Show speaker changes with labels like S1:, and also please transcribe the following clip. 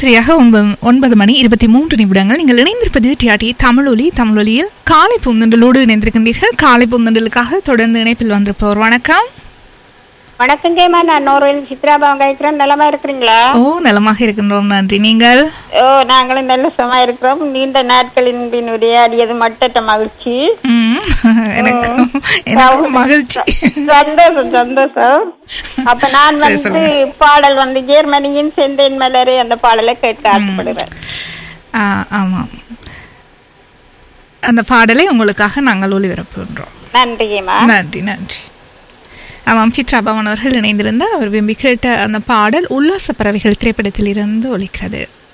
S1: சரியாக ஒன்பது ஒன்பது மணி இருபத்தி மூன்று நிமிடங்கள் நீங்கள் இணைந்திருப்பது டிஆர்டி தமிழொலி தமிழொலியில் காலை பூந்தண்டலோடு இணைந்திருக்கின்றீர்கள் காலை பூந்தண்டலுக்காக தொடர்ந்து இணைப்பில் வந்திருப்பவர் வணக்கம்
S2: வணக்கம் ஜெயமா நான் நோர்வேல் சித்ராபாவம் கேட்கிறேன் நலமா இருக்கிறீங்களா
S1: ஓ நலமாக இருக்கின்றோம் நன்றி நீங்கள்
S2: ஓ நாங்களும் நல்ல சுகமா இருக்கிறோம் நீண்ட நாட்களின் பின் உரையாடியது மட்டற்ற மகிழ்ச்சி
S1: ம், எனக்கு எனக்கு மகிழ்ச்சி
S2: சந்தோஷம் சந்தோஷம் அப்ப நான்
S1: சரி,
S2: வந்து
S1: சொல்லுங்க.
S2: பாடல் வந்து ஜெர்மனியின் செந்தேன் மலரே அந்த பாடலை கேட்க ஆசைப்படுவேன்
S1: ஆ, ஆமாம் அந்த பாடலை உங்களுக்காக நாங்கள் ஒளிபரப்புகின்றோம்
S2: நன்றி ஜெயமா
S1: நன்றி நன்றி ஆமாம் சித்ரா பவன் அவர்கள் இணைந்திருந்தார் அவர் விரும்பி கேட்ட அந்த பாடல் உல்லாச பறவைகள் திரைப்படத்தில் இருந்து ஒலிக்கிறது